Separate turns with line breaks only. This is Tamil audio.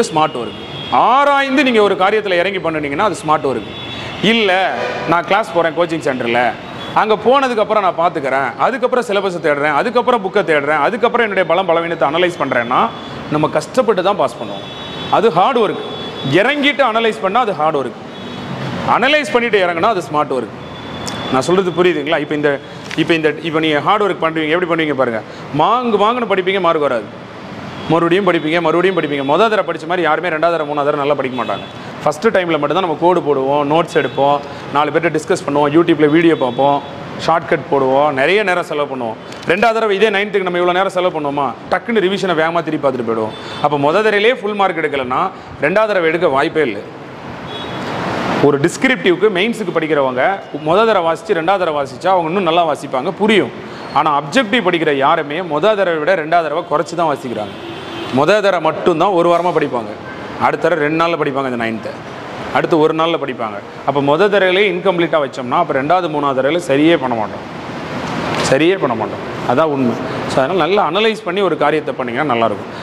ஸ்மார்ட் ஒர்க் ஆராய்ந்து நீங்கள் ஒரு காரியத்தில் இறங்கி பண்ணுனீங்கன்னா அது ஸ்மார்ட் ஒர்க் இல்லை நான் கிளாஸ் போகிறேன் கோச்சிங் சென்டரில் அங்கே போனதுக்கப்புறம் நான் பார்த்துக்கிறேன் அதுக்கப்புறம் சிலபஸை தேடுறேன் அதுக்கப்புறம் புக்கை தேடுறேன் அதுக்கப்புறம் என்னுடைய பலம் பலவீனத்தை அனலைஸ் பண்ணுறேன்னா நம்ம கஷ்டப்பட்டு தான் பாஸ் பண்ணுவோம் அது ஹார்ட் ஒர்க் இறங்கிட்டு அனலைஸ் பண்ணால் அது ஹார்ட் ஒர்க் அனலைஸ் பண்ணிட்டு இறங்கினா அது ஸ்மார்ட் ஒர்க் நான் சொல்கிறது புரியுதுங்களா இப்போ இந்த இப்போ இந்த இப்போ நீங்கள் ஹார்ட் ஒர்க் பண்ணுவீங்க எப்படி பண்ணுவீங்க பாருங்கள் மாங்கு மாங்குன்னு படிப்பீங்க மார்க் வராது மறுபடியும் படிப்பீங்க மறுபடியும் படிப்பீங்க மொதல் தடவை படிச்ச மாதிரி யாருமே ரெண்டாவது தடவை மூணாவது தடவை நல்லா படிக்க மாட்டாங்க ஃபஸ்ட்டு டைமில் மட்டும்தான் நம்ம கோடு போடுவோம் நோட்ஸ் எடுப்போம் நாலு பேர்ட்ட டிஸ்கஸ் பண்ணுவோம் யூடியூப்பில் வீடியோ பார்ப்போம் ஷார்ட்கட் போடுவோம் நிறைய நேரம் செலவு பண்ணுவோம் ரெண்டாவது தடவை இதே நைன்த்துக்கு நம்ம இவ்வளோ நேரம் செலவு பண்ணுவோமா டக்குன்னு ரிவிஷனை வேகமாக திருப்பி பார்த்துட்டு போயிடுவோம் அப்போ மொதல் தடவையிலே ஃபுல் மார்க் எடுக்கலைன்னா ரெண்டாவது தடவை எடுக்க வாய்ப்பே இல்லை ஒரு டிஸ்கிரிப்டிவ்க்கு மெயின்ஸுக்கு படிக்கிறவங்க முதல் தடவை வாசித்து ரெண்டாவது தடவை வாசிச்சா அவங்க இன்னும் நல்லா வாசிப்பாங்க புரியும் ஆனால் அப்ஜெக்டிவ் படிக்கிற யாருமே முதல் தடவை விட ரெண்டாவது தடவை குறைச்சி தான் வாசிக்கிறாங்க முதல் தடவை மட்டும்தான் ஒரு வாரமாக படிப்பாங்க அடுத்த தடவை ரெண்டு நாளில் படிப்பாங்க இந்த நைன்த்தை அடுத்து ஒரு நாளில் படிப்பாங்க அப்போ முதல் தடவையிலே இன்கம்ப்ளீட்டாக வச்சோம்னா அப்போ ரெண்டாவது மூணாவது தடவையில் சரியே பண்ண மாட்டோம் சரியே பண்ண மாட்டோம் அதான் உண்மை ஸோ அதனால் நல்லா அனலைஸ் பண்ணி ஒரு காரியத்தை பண்ணிங்கன்னா நல்லாயிருக்கும்